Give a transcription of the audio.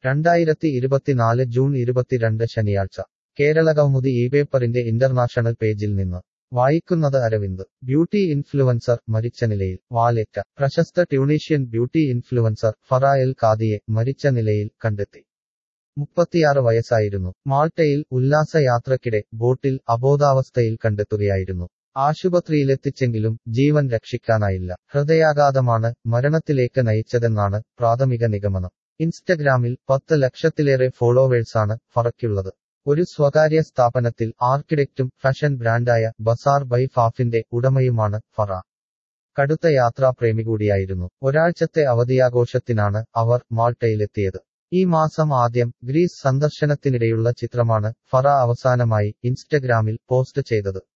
രണ്ടായിരത്തി ഇരുപത്തിനാല് ജൂൺ ഇരുപത്തിരണ്ട് ശനിയാഴ്ച കേരള കൗമുദി ഈ പേപ്പറിന്റെ ഇന്റർനാഷണൽ പേജിൽ നിന്ന് വായിക്കുന്നത് അരവിന്ദ് ബ്യൂട്ടി ഇൻഫ്ലുവൻസർ മരിച്ച നിലയിൽ വാലെറ്റ പ്രശസ്ത Tunisian beauty influencer Farah El കാദിയെ മരിച്ച നിലയിൽ കണ്ടെത്തി മുപ്പത്തിയാറ് വയസ്സായിരുന്നു മാൾട്ടയിൽ ഉല്ലാസയാത്രക്കിടെ ബോട്ടിൽ അബോധാവസ്ഥയിൽ കണ്ടെത്തുകയായിരുന്നു ആശുപത്രിയിലെത്തിച്ചെങ്കിലും ജീവൻ രക്ഷിക്കാനായില്ല ഹൃദയാഘാതമാണ് മരണത്തിലേക്ക് നയിച്ചതെന്നാണ് പ്രാഥമിക നിഗമനം ഇൻസ്റ്റഗ്രാമിൽ പത്ത് ലക്ഷത്തിലേറെ ഫോളോവേഴ്സാണ് ഫറയ്ക്കുള്ളത് ഒരു സ്വകാര്യ സ്ഥാപനത്തിൽ ആർക്കിടെക്റ്റും ഫാഷൻ ബ്രാൻഡായ ബസാർ ബൈ ഫാഫിന്റെ ഉടമയുമാണ് ഫറ കടുത്ത യാത്രാപ്രേമി കൂടിയായിരുന്നു ഒരാഴ്ചത്തെ അവധിയാഘോഷത്തിനാണ് അവർ മാൾട്ടയിലെത്തിയത് ഈ മാസം ആദ്യം ഗ്രീസ് സന്ദർശനത്തിനിടെയുള്ള ചിത്രമാണ് ഫറ അവസാനമായി ഇൻസ്റ്റഗ്രാമിൽ പോസ്റ്റ് ചെയ്തത്